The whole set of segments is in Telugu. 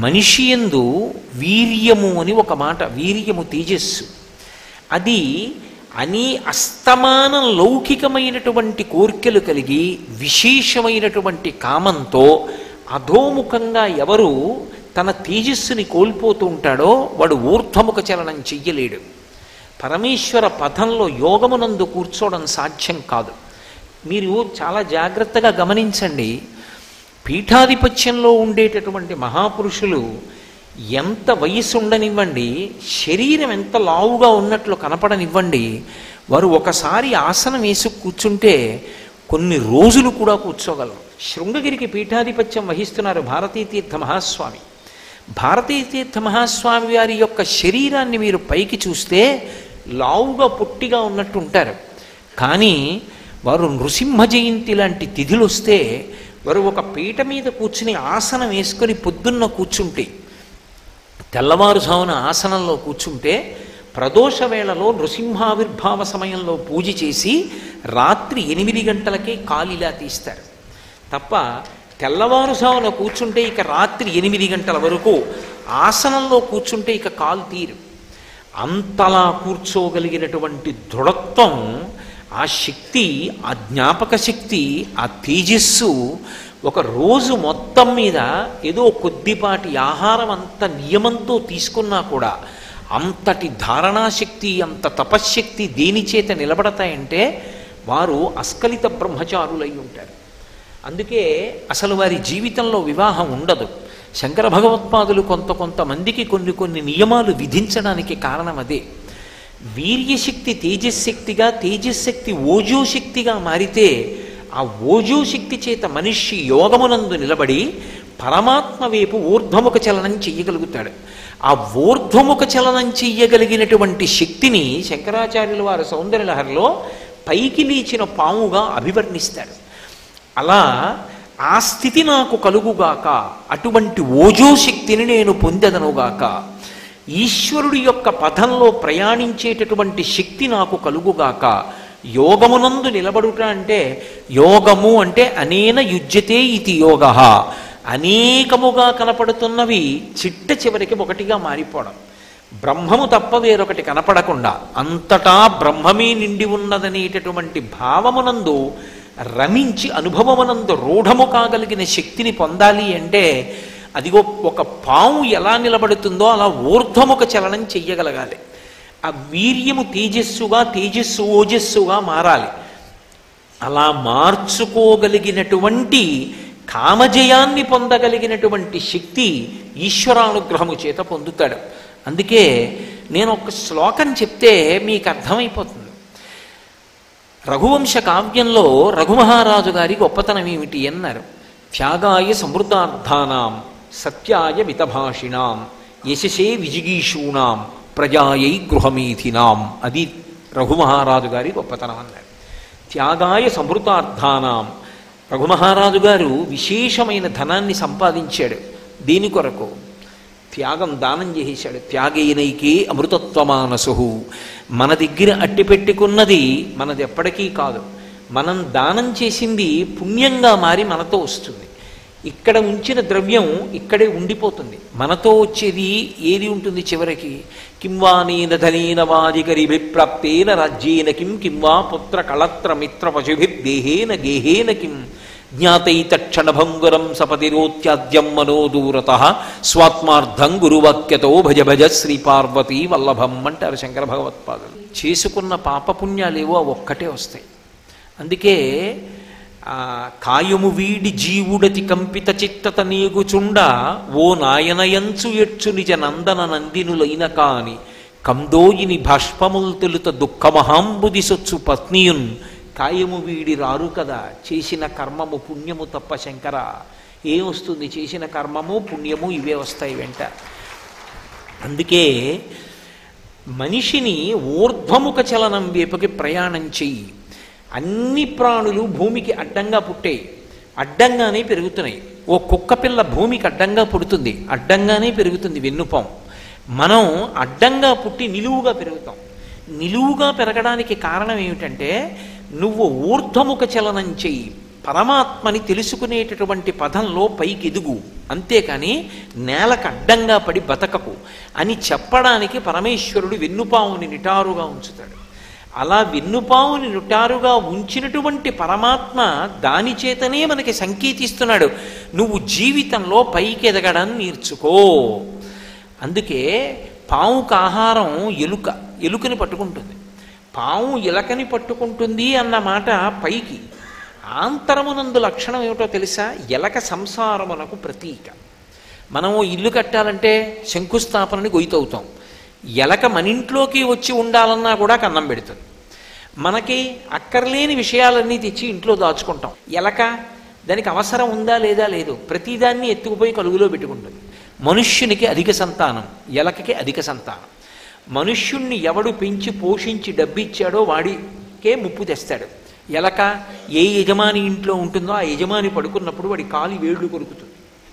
మనిషి ఎందు వీర్యము అని ఒక మాట వీర్యము తేజస్సు అది అని అస్తమానం లౌకికమైనటువంటి కోర్కెలు కలిగి విశేషమైనటువంటి కామంతో అధోముఖంగా ఎవరు తన తేజస్సుని కోల్పోతూ ఉంటాడో వాడు ఊర్ధ్వముఖ చలనం చెయ్యలేడు పరమేశ్వర పథంలో యోగమునందు కూర్చోవడం సాధ్యం కాదు మీరు చాలా జాగ్రత్తగా గమనించండి పీఠాధిపత్యంలో ఉండేటటువంటి మహాపురుషులు ఎంత వయసు ఉండనివ్వండి శరీరం ఎంత లావుగా ఉన్నట్లు కనపడనివ్వండి వారు ఒకసారి ఆసనం వేసి కూర్చుంటే కొన్ని రోజులు కూడా కూర్చోగలరు శృంగగిరికి పీఠాధిపత్యం వహిస్తున్నారు భారతీ తీర్థ మహాస్వామి భారతీ తీర్థ మహాస్వామి వారి యొక్క శరీరాన్ని మీరు పైకి చూస్తే లావుగా పొట్టిగా ఉన్నట్టు ఉంటారు కానీ వారు నృసింహ జయంతి లాంటి తిథులు వస్తే వారు ఒక పీట మీద కూర్చుని ఆసనం వేసుకొని పొద్దున్న కూర్చుంటే తెల్లవారుజామున ఆసనంలో కూర్చుంటే ప్రదోష వేళలో నృసింహావిర్భావ సమయంలో పూజ చేసి రాత్రి ఎనిమిది గంటలకే కాలిలా తీస్తారు తప్ప తెల్లవారుజామున కూర్చుంటే ఇక రాత్రి ఎనిమిది గంటల వరకు ఆసనంలో కూర్చుంటే ఇక కాలు తీరు అంతలా కూర్చోగలిగినటువంటి దృఢత్వం ఆ శక్తి ఆ జ్ఞాపక శక్తి ఆ తేజస్సు ఒక రోజు మొత్తం మీద ఏదో కొద్దిపాటి ఆహారం అంత నియమంతో తీసుకున్నా కూడా అంతటి ధారణాశక్తి అంత తపశ్శక్తి దేని చేత నిలబడతాయంటే వారు అస్కలిత బ్రహ్మచారులై ఉంటారు అందుకే అసలు వారి జీవితంలో వివాహం ఉండదు శంకర భగవత్పాదులు కొంత కొంతమందికి కొన్ని కొన్ని నియమాలు విధించడానికి కారణం అదే వీర్యశక్తి తేజశక్తిగా తేజశక్తి ఓజోశక్తిగా మారితే ఆ ఓజోశక్తి చేత మనిషి యోగమునందు నిలబడి పరమాత్మ వైపు ఊర్ధ్వముఖ చలనం చెయ్యగలుగుతాడు ఆ ఊర్ధ్వముఖ చలనం చెయ్యగలిగినటువంటి శక్తిని శంకరాచార్యుల వారి సౌందర్యలహరిలో పైకి లేచిన పాముగా అభివర్ణిస్తాడు అలా ఆ స్థితి నాకు కలుగుగాక అటువంటి ఓజో శక్తిని నేను పొందెదనుగాక ఈశ్వరుడి యొక్క పథంలో ప్రయాణించేటటువంటి శక్తి నాకు కలుగుగాక యోగమునందు నిలబడుట అంటే యోగము అంటే అనేన యుజ్యతే ఇది యోగ అనేకముగా కనపడుతున్నవి చిట్ట చివరికి ఒకటిగా మారిపోవడం బ్రహ్మము తప్ప వేరొకటి కనపడకుండా అంతటా బ్రహ్మమే నిండి ఉన్నదనేటటువంటి భావమునందు రమించి అనుభవమునందు రూఢము కాగలిగిన శక్తిని పొందాలి అంటే అదిగో ఒక పాము ఎలా నిలబడుతుందో అలా ఊర్ధ్వముఖ చలనం చెయ్యగలగాలి ఆ వీర్యము తేజస్సుగా తేజస్సు ఓజస్సుగా మారాలి అలా మార్చుకోగలిగినటువంటి కామజయాన్ని పొందగలిగినటువంటి శక్తి ఈశ్వరానుగ్రహము చేత పొందుతాడు అందుకే నేను ఒక శ్లోకం చెప్తే మీకు అర్థమైపోతుంది రఘువంశ కావ్యంలో రఘుమహారాజు గారి గొప్పతనం ఏమిటి అన్నారు త్యాగాయ సమృద్ధార్థానాం సత్యాయ మితభాషిణాం యశసే విజిగీషూణాం ప్రజాయై గృహమీథినాం అది రఘుమహారాజు గారి గొప్పతనం అన్నారు త్యాగాయ సమృతార్థానాం రఘుమహారాజు గారు విశేషమైన ధనాన్ని సంపాదించాడు దేని కొరకు త్యాగం దానం చేసేశాడు త్యాగేనైకే అమృతత్వమానసు మన దగ్గర అట్టి పెట్టుకున్నది మనది ఎప్పటికీ కాదు మనం దానం చేసింది పుణ్యంగా మారి మనతో వస్తుంది ఇక్కడ ఉంచిన ద్రవ్యం ఇక్కడే ఉండిపోతుంది మనతో వచ్చేది ఏది ఉంటుంది చివరికి కింవా నేన ధనేన వాదికరిభిప్రాప్తేన రాజ్యేన కిం కింవా పుత్ర కళత్ర మిత్ర పశుభిర్దేహేన గేహేన కిం జ్ఞాతైతక్షణభంగురం సపతిరోత్యాద్యం మనోదూరత స్వాత్మార్థం గురువాక్యతో భజ భజ శ్రీ పార్వతీ వల్లభం అంటారు శంకర భగవత్పాదులు చేసుకున్న పాపపుణ్యాలేవో ఒక్కటే వస్తాయి అందుకే ఆ కాయము వీడి జీవుడతి కంపిత చిత్తత నీగుచుండ ఓ నాయనయంచు ఎచ్చు నిజ నందన నందినులైన కాని కందోయిని భాష్పముల్ తెలుత దుఃఖమహాంబుది సొచ్చు పత్నియున్ కాయము వీడి రారు కదా చేసిన కర్మము పుణ్యము తప్ప శంకర ఏం వస్తుంది చేసిన కర్మము పుణ్యము ఇవే వస్తాయి వెంట అందుకే మనిషిని ఊర్ధ్వముఖ చలనం వైపుకి ప్రయాణం చెయ్యి అన్ని ప్రాణులు భూమికి అడ్డంగా పుట్టాయి అడ్డంగానే పెరుగుతున్నాయి ఓ కుక్క పిల్ల భూమికి అడ్డంగా పుడుతుంది అడ్డంగానే పెరుగుతుంది వెన్నుపాం మనం అడ్డంగా పుట్టి నిలువుగా పెరుగుతాం నిలువుగా పెరగడానికి కారణం ఏమిటంటే నువ్వు ఊర్ధ్వముఖ చలనం చెయ్యి పరమాత్మని తెలుసుకునేటటువంటి పదంలో పైకి ఎదుగు అంతేకాని నేలకు అడ్డంగా పడి బతకకు అని చెప్పడానికి పరమేశ్వరుడు వెన్నుపావుని నిటారుగా ఉంచుతాడు అలా వెన్నుపావుని నిటారుగా ఉంచినటువంటి పరమాత్మ దాని చేతనే మనకి సంకేతిస్తున్నాడు నువ్వు జీవితంలో పైకి ఎదగడం నేర్చుకో అందుకే పావుకు ఆహారం ఎలుక ఎలుకని పట్టుకుంటుంది పాము ఎలకని పట్టుకుంటుంది అన్న మాట పైకి ఆంతరమునందు లక్షణం ఏమిటో తెలుసా ఎలక సంసారమునకు ప్రతీక మనము ఇల్లు కట్టాలంటే శంకుస్థాపనని గొయ్యతవుతాం ఎలక మన ఇంట్లోకి వచ్చి ఉండాలన్నా కూడా కన్నం పెడుతుంది మనకి అక్కర్లేని విషయాలన్నీ తెచ్చి ఇంట్లో దాచుకుంటాం ఎలక దానికి అవసరం ఉందా లేదా లేదు ప్రతిదాన్ని ఎత్తుకుపోయి కలుగులో పెట్టుకుంటుంది మనుష్యునికి అధిక సంతానం ఎలకకి అధిక సంతానం మనుష్యుణ్ణి ఎవడు పెంచి పోషించి డబ్బిచ్చాడో వాడికే ముప్పు తెస్తాడు ఎలక ఏ యజమాని ఇంట్లో ఉంటుందో ఆ యజమాని పడుకున్నప్పుడు వాడి కాలి వేళ్ళు కొరుకుతుంది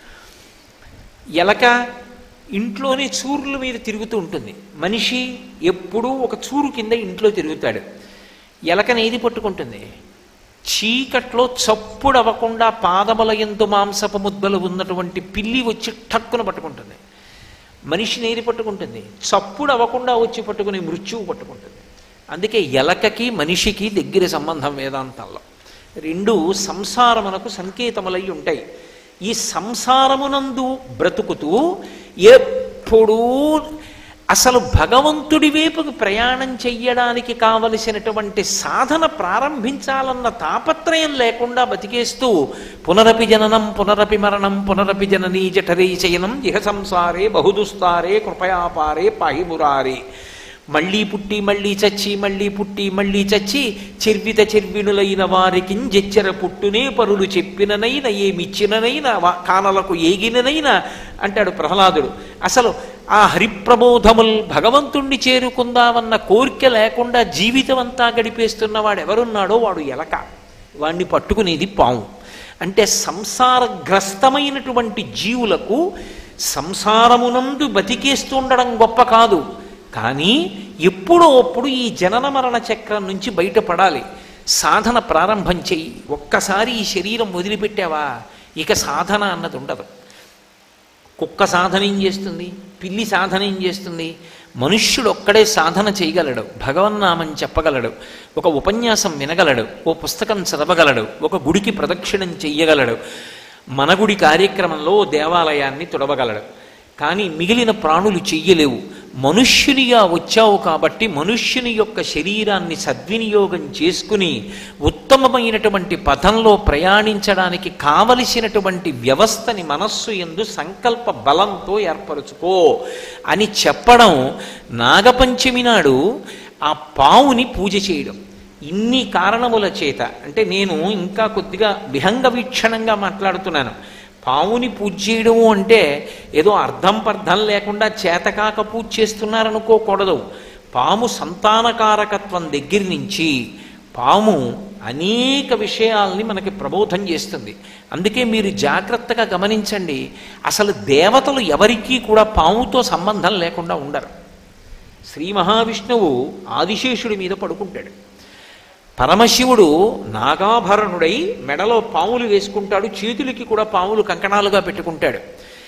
ఎలక ఇంట్లోనే చూరుల మీద తిరుగుతూ ఉంటుంది మనిషి ఎప్పుడూ ఒక చూరు కింద ఇంట్లో తిరుగుతాడు ఎలకని ఏది పట్టుకుంటుంది చీకట్లో చప్పుడు అవ్వకుండా పాదముల ఎందు మాంసపు ముద్దలు ఉన్నటువంటి పిల్లి వచ్చి టక్కున పట్టుకుంటుంది మనిషిని ఏది పట్టుకుంటుంది చప్పుడు అవ్వకుండా వచ్చి పట్టుకునే మృత్యువు పట్టుకుంటుంది అందుకే ఎలకకి మనిషికి దగ్గర సంబంధం వేదాంతంలో రెండు సంసారమునకు సంకేతములై ఉంటాయి ఈ సంసారమునందు బ్రతుకుతూ ఎప్పుడూ అసలు భగవంతుడి వైపుకు ప్రయాణం చెయ్యడానికి కావలసినటువంటి సాధన ప్రారంభించాలన్న తాపత్రయం లేకుండా బతికేస్తూ పునరపి జననం పునరపి మరణం పునరపి జననీ జఠరీ చయనం ఇహ సంసారే బహుదుస్తారే కృపయాపారే పాహి మురారే మళ్ళీ పుట్టి మళ్ళీ చచ్చి మళ్ళీ పుట్టి మళ్ళీ చచ్చి చెర్విత చెర్వినులైన వారికి జెచ్చర పుట్టునే పరులు చెప్పిననైన ఏమిచ్చిననైనా వా- కానలకు ఏగిననైనా అంటాడు ప్రహ్లాదుడు అసలు ఆ హరిప్రబోధముల్ భగవంతుణ్ణి చేరుకుందామన్న కోరిక లేకుండా జీవితం అంతా గడిపేస్తున్న వాడు ఎవరున్నాడో వాడు ఎలక వాణ్ణి పట్టుకునేది పాము అంటే సంసారగ్రస్తమైనటువంటి జీవులకు సంసారమునందు బతికేస్తుండడం గొప్ప కాదు కానీ ఎప్పుడో అప్పుడు ఈ జనన మరణ చక్రం నుంచి బయటపడాలి సాధన ప్రారంభం చెయ్యి ఒక్కసారి ఈ శరీరం వదిలిపెట్టావా ఇక సాధన అన్నది ఉండదు కుక్క సాధన ఏం చేస్తుంది పిల్లి సాధన ఏం చేస్తుంది మనుష్యుడు ఒక్కడే సాధన చేయగలడు భగవన్నామని చెప్పగలడు ఒక ఉపన్యాసం వినగలడు ఓ పుస్తకం చదవగలడు ఒక గుడికి ప్రదక్షిణం చెయ్యగలడు మన గుడి కార్యక్రమంలో ఓ దేవాలయాన్ని తుడవగలడు కానీ మిగిలిన ప్రాణులు చెయ్యలేవు మనుష్యునిగా వచ్చావు కాబట్టి మనుష్యుని యొక్క శరీరాన్ని సద్వినియోగం చేసుకుని ఉత్తమమైనటువంటి పథంలో ప్రయాణించడానికి కావలసినటువంటి వ్యవస్థని మనస్సు ఎందు సంకల్ప బలంతో ఏర్పరచుకో అని చెప్పడం నాగపంచమి నాడు ఆ పావుని పూజ చేయడం ఇన్ని కారణముల చేత అంటే నేను ఇంకా కొద్దిగా విహంగ వీక్షణంగా మాట్లాడుతున్నాను పావుని పూజ చేయడము అంటే ఏదో అర్థం పర్థం లేకుండా చేతకాక పూజ చేస్తున్నారనుకోకూడదు పాము సంతానకారకత్వం దగ్గర నుంచి పాము అనేక విషయాల్ని మనకి ప్రబోధం చేస్తుంది అందుకే మీరు జాగ్రత్తగా గమనించండి అసలు దేవతలు ఎవరికీ కూడా పాముతో సంబంధం లేకుండా ఉండరు శ్రీ మహావిష్ణువు ఆదిశేషుడి మీద పడుకుంటాడు పరమశివుడు నాగాభరణుడై మెడలో పాములు వేసుకుంటాడు చేతులకి కూడా పాములు కంకణాలుగా పెట్టుకుంటాడు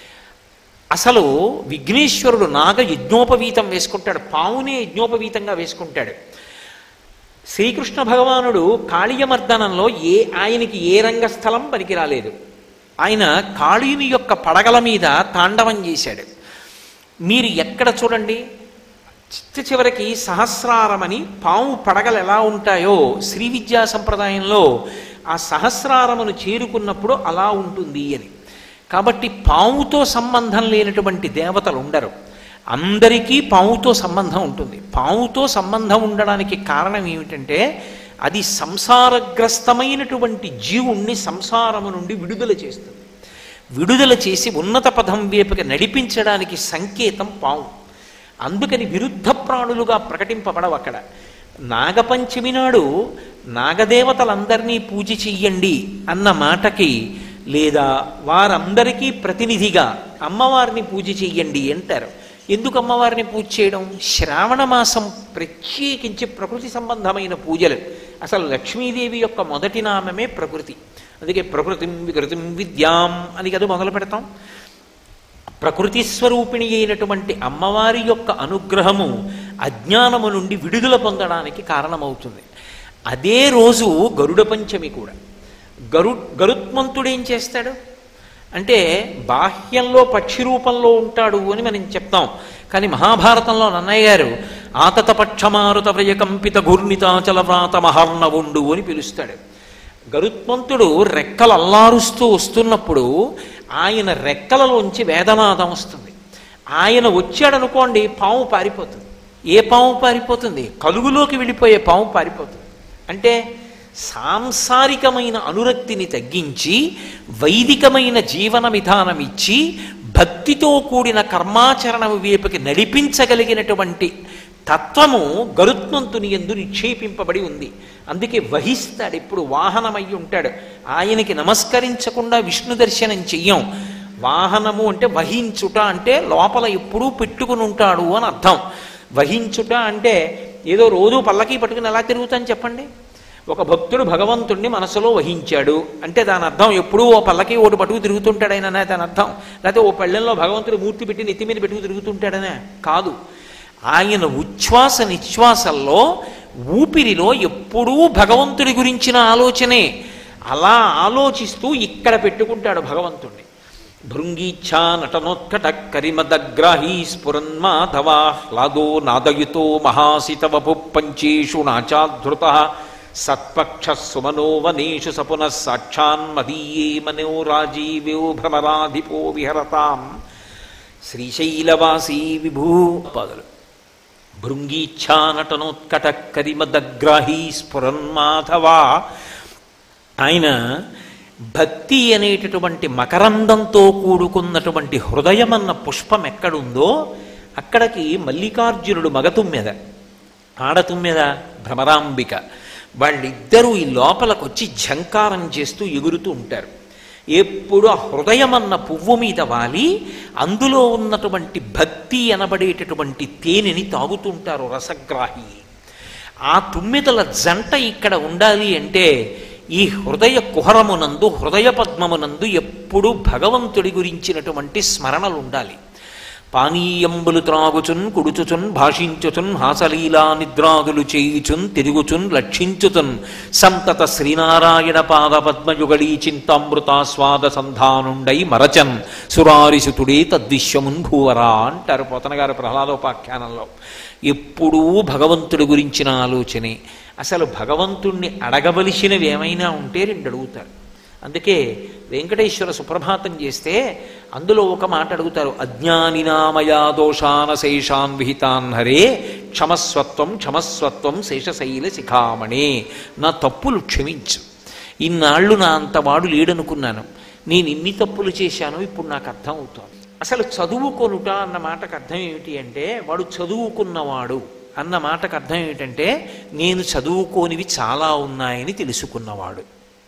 అసలు విఘ్నేశ్వరుడు నాగ యజ్ఞోపవీతం వేసుకుంటాడు పావునే యజ్ఞోపవీతంగా వేసుకుంటాడు శ్రీకృష్ణ భగవానుడు కాళీయమర్దనంలో ఏ ఆయనకి ఏ రంగస్థలం పనికి రాలేదు ఆయన కాళీని యొక్క పడగల మీద తాండవం చేశాడు మీరు ఎక్కడ చూడండి చిట్ట చివరికి సహస్రారమని పాము పడగలు ఎలా ఉంటాయో శ్రీ విద్యా సంప్రదాయంలో ఆ సహస్రారమును చేరుకున్నప్పుడు అలా ఉంటుంది అని కాబట్టి పాముతో సంబంధం లేనటువంటి దేవతలు ఉండరు అందరికీ పాముతో సంబంధం ఉంటుంది పాముతో సంబంధం ఉండడానికి కారణం ఏమిటంటే అది సంసారగ్రస్తమైనటువంటి జీవుణ్ణి సంసారము నుండి విడుదల చేస్తుంది విడుదల చేసి ఉన్నత పదం వైపుకి నడిపించడానికి సంకేతం పాము అందుకని విరుద్ధ ప్రాణులుగా ప్రకటింపబడవు అక్కడ నాగపంచమి నాడు నాగదేవతలందరినీ పూజ చెయ్యండి అన్న మాటకి లేదా వారందరికీ ప్రతినిధిగా అమ్మవారిని పూజ చెయ్యండి అంటారు ఎందుకు అమ్మవారిని పూజ చేయడం శ్రావణ మాసం ప్రత్యేకించి ప్రకృతి సంబంధమైన పూజలు అసలు లక్ష్మీదేవి యొక్క మొదటి నామమే ప్రకృతి అందుకే ప్రకృతిం వికృతిం విద్యాం అని కదా మొదలు పెడతాం ప్రకృతి స్వరూపిణి అయినటువంటి అమ్మవారి యొక్క అనుగ్రహము అజ్ఞానము నుండి విడుదల పొందడానికి కారణమవుతుంది అదే రోజు గరుడ పంచమి కూడా గరు గరుత్మంతుడు ఏం చేస్తాడు అంటే బాహ్యంలో పక్షి రూపంలో ఉంటాడు అని మనం చెప్తాం కానీ మహాభారతంలో నన్నయ్య గారు ఆతత పక్షమారుత వ్రయకంపిత ఘూర్ణితాచల వ్రాత మహర్ణవుండు అని పిలుస్తాడు గరుత్మంతుడు రెక్కలు అల్లారుస్తూ వస్తున్నప్పుడు ఆయన రెక్కలలోంచి వేదనాదం వస్తుంది ఆయన వచ్చాడనుకోండి పాము పారిపోతుంది ఏ పాము పారిపోతుంది కలుగులోకి వెళ్ళిపోయే పాము పారిపోతుంది అంటే సాంసారికమైన అనురక్తిని తగ్గించి వైదికమైన జీవన విధానం ఇచ్చి భక్తితో కూడిన కర్మాచరణం వైపుకి నడిపించగలిగినటువంటి తత్వము గరుత్మంతుని ఎందు నిక్షేపింపబడి ఉంది అందుకే వహిస్తాడు ఇప్పుడు వాహనమై ఉంటాడు ఆయనకి నమస్కరించకుండా విష్ణు దర్శనం చెయ్యం వాహనము అంటే వహించుట అంటే లోపల ఎప్పుడూ పెట్టుకుని ఉంటాడు అని అర్థం వహించుట అంటే ఏదో రోజు పల్లకి పట్టుకుని ఎలా తిరుగుతాను చెప్పండి ఒక భక్తుడు భగవంతుణ్ణి మనసులో వహించాడు అంటే దాని అర్థం ఎప్పుడూ ఓ పల్లకి ఓటు పట్టుకు తిరుగుతుంటాడైనా దాని అర్థం లేకపోతే ఓ పళ్ళెంలో భగవంతుడు మూర్తి పెట్టి నెత్తి మీద పెట్టుకు తిరుగుతుంటాడనే కాదు ఆయన ఉచ్ఛ్వాస నిశ్వాసల్లో ఊపిరిలో ఎప్పుడూ భగవంతుడి గురించిన ఆలోచనే అలా ఆలోచిస్తూ ఇక్కడ పెట్టుకుంటాడు భగవంతుణ్ణి భృంగీచ్ఛా నటనోత్కట కరిమదగ్రాహీ స్ఫురన్మాధవాహ్లాదో నాదయుతో మహాసితవపు పంచేషు నాచాధృత సత్పక్ష సుమనో వనేషు సపునః సాక్షాన్మదీయే మనోరాజీవ్యో భ్రమరాధిపో విహరతాం శ్రీశైలవాసీ విభూ పదులు భృంగీచ్ఛా నటనోత్కట కరిమదగ్రాహీ స్ఫురన్మాధవా ఆయన భక్తి అనేటటువంటి మకరందంతో కూడుకున్నటువంటి హృదయం అన్న పుష్పం ఎక్కడుందో అక్కడికి మల్లికార్జునుడు మగతుమ్మెద ఆడతుమ్మెద భ్రమరాంబిక వాళ్ళిద్దరూ ఈ లోపలికి వచ్చి ఝంకారం చేస్తూ ఎగురుతూ ఉంటారు ఎప్పుడు ఆ హృదయం అన్న పువ్వు మీద వాలి అందులో ఉన్నటువంటి భక్తి అనబడేటటువంటి తేనెని తాగుతుంటారు రసగ్రాహి ఆ తుమ్మిదల జంట ఇక్కడ ఉండాలి అంటే ఈ హృదయ కుహరమునందు హృదయ పద్మమునందు ఎప్పుడూ భగవంతుడి గురించినటువంటి స్మరణలు ఉండాలి పానీయంబులు త్రాగుచున్ కుడుచుచున్ భాషించుచున్ హాసలీలా నిద్రాగులు చేయుచున్ తిరుగుచున్ లక్షించుచున్ సంతత శ్రీనారాయణ పాద పద్మయుగళీ చింతామృతాస్వాద సంధానుండై మరచన్ సురారిసుతుడే తద్విశ్వమున్ భూవరా అంటారు పోతన గారు ప్రహ్లాదోపాఖ్యానంలో ఎప్పుడూ భగవంతుడి గురించిన ఆలోచనే అసలు భగవంతుణ్ణి అడగవలసినవి ఏమైనా ఉంటే రెండు అడుగుతారు అందుకే వెంకటేశ్వర సుప్రభాతం చేస్తే అందులో ఒక మాట అడుగుతారు అజ్ఞానినామయా దోషాన శేషాన్ విహితాన్ హరే క్షమస్వత్వం క్షమస్వత్వం శేషశైల శిఖామణే నా తప్పులు క్షమించు ఇన్నాళ్ళు నా అంతవాడు లేడనుకున్నాను నేను ఇన్ని తప్పులు చేశాను ఇప్పుడు నాకు అర్థం అవుతోంది అసలు చదువుకొనుట అన్న మాటకు అర్థం ఏమిటి అంటే వాడు చదువుకున్నవాడు అన్న మాటకు అర్థం ఏమిటంటే నేను చదువుకోనివి చాలా ఉన్నాయని తెలుసుకున్నవాడు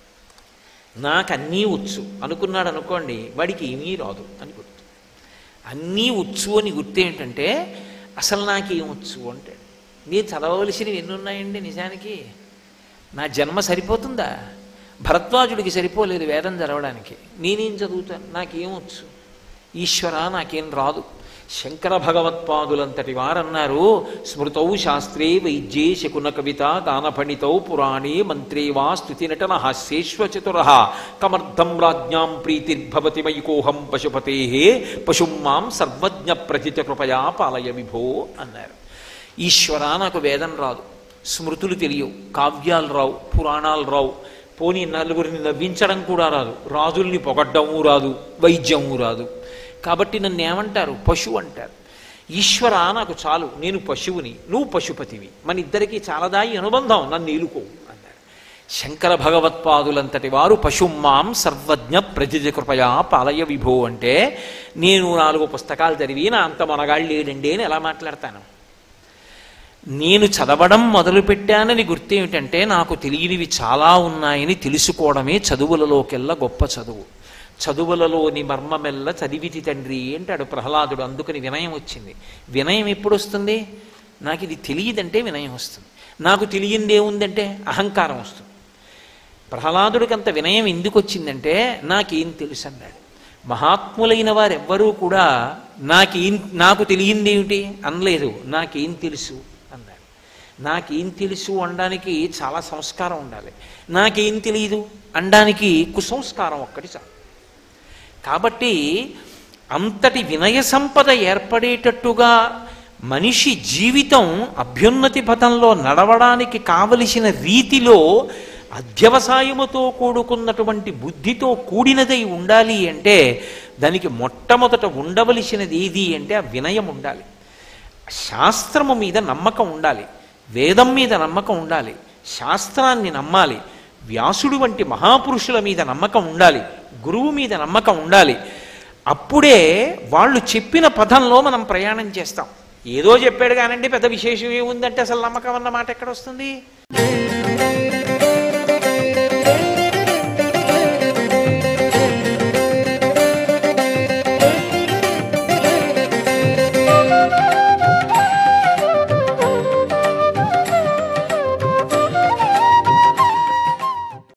నాకు అన్నీ వచ్చు అనుకున్నాడు అనుకోండి వాడికి ఏమీ రాదు అని గుర్తు అన్నీ వచ్చు అని గుర్తు ఏంటంటే అసలు నాకేం వచ్చు అంటే నేను చదవవలసినవి ఎన్ని ఉన్నాయండి నిజానికి నా జన్మ సరిపోతుందా భరద్వాజుడికి సరిపోలేదు వేదం చదవడానికి నేనేం చదువుతాను నాకేం వచ్చు ఈశ్వర నాకేం రాదు శంకర భగవత్పాదులంతటి వారన్నారు స్మృతౌ శాస్త్రే వైద్యే శకున కవిత గానఫణితౌ పురాణే మంత్రే వా స్తుతి నటన హాస్యేశ్వచతుర కమర్థం రాజ్ఞాం ప్రీతిర్భవతి వైకోహం పశుపతే పశుం మాం సర్వజ్ఞ ప్రజిత కృపయా పాలయ విభో అన్నారు ఈశ్వర నాకు వేదం రాదు స్మృతులు తెలియవు కావ్యాలు రావు పురాణాలు రావు పోనీ నలుగురిని నవ్వించడం కూడా రాదు రాజుల్ని పొగడ్డము రాదు వైద్యము రాదు కాబట్టి నన్ను ఏమంటారు పశువు అంటారు ఈశ్వర నాకు చాలు నేను పశువుని నువ్వు పశుపతివి మన ఇద్దరికీ చాలదాయి అనుబంధం నన్ను ఏలుకో అన్నారు శంకర భగవత్పాదులంతటి వారు పశుమాం సర్వజ్ఞ ప్రజజ కృపయా పాలయ విభో అంటే నేను నాలుగు పుస్తకాలు చదివి నా అంత మొనగాళ్ళు లేడండి అని ఎలా మాట్లాడతాను నేను చదవడం మొదలుపెట్టానని గుర్తేమిటంటే నాకు తెలియనివి చాలా ఉన్నాయని తెలుసుకోవడమే చదువులలోకెల్లా గొప్ప చదువు చదువులలోని మర్మమెల్ల చదివితి తండ్రి అంటాడు ప్రహ్లాదుడు అందుకని వినయం వచ్చింది వినయం ఎప్పుడు వస్తుంది నాకు ఇది తెలియదంటే వినయం వస్తుంది నాకు తెలియంది ఏముందంటే అహంకారం వస్తుంది ప్రహ్లాదుడికి అంత వినయం ఎందుకు వచ్చిందంటే నాకేం తెలుసు అన్నాడు మహాత్ములైన వారెవ్వరూ కూడా నాకేం నాకు తెలియందేమిటి అనలేదు నాకేం తెలుసు అన్నాడు నాకేం తెలుసు అనడానికి చాలా సంస్కారం ఉండాలి నాకేం తెలియదు అనడానికి కుసంస్కారం ఒక్కటి చాలు కాబట్టి అంతటి వినయ సంపద ఏర్పడేటట్టుగా మనిషి జీవితం అభ్యున్నతి పథంలో నడవడానికి కావలసిన రీతిలో అధ్యవసాయముతో కూడుకున్నటువంటి బుద్ధితో కూడినదై ఉండాలి అంటే దానికి మొట్టమొదట ఉండవలసినది ఏది అంటే ఆ వినయం ఉండాలి శాస్త్రము మీద నమ్మకం ఉండాలి వేదం మీద నమ్మకం ఉండాలి శాస్త్రాన్ని నమ్మాలి వ్యాసుడు వంటి మహాపురుషుల మీద నమ్మకం ఉండాలి గురువు మీద నమ్మకం ఉండాలి అప్పుడే వాళ్ళు చెప్పిన పదంలో మనం ప్రయాణం చేస్తాం ఏదో చెప్పాడు కానండి పెద్ద విశేషం ఏముందంటే అసలు నమ్మకం అన్న మాట ఎక్కడ వస్తుంది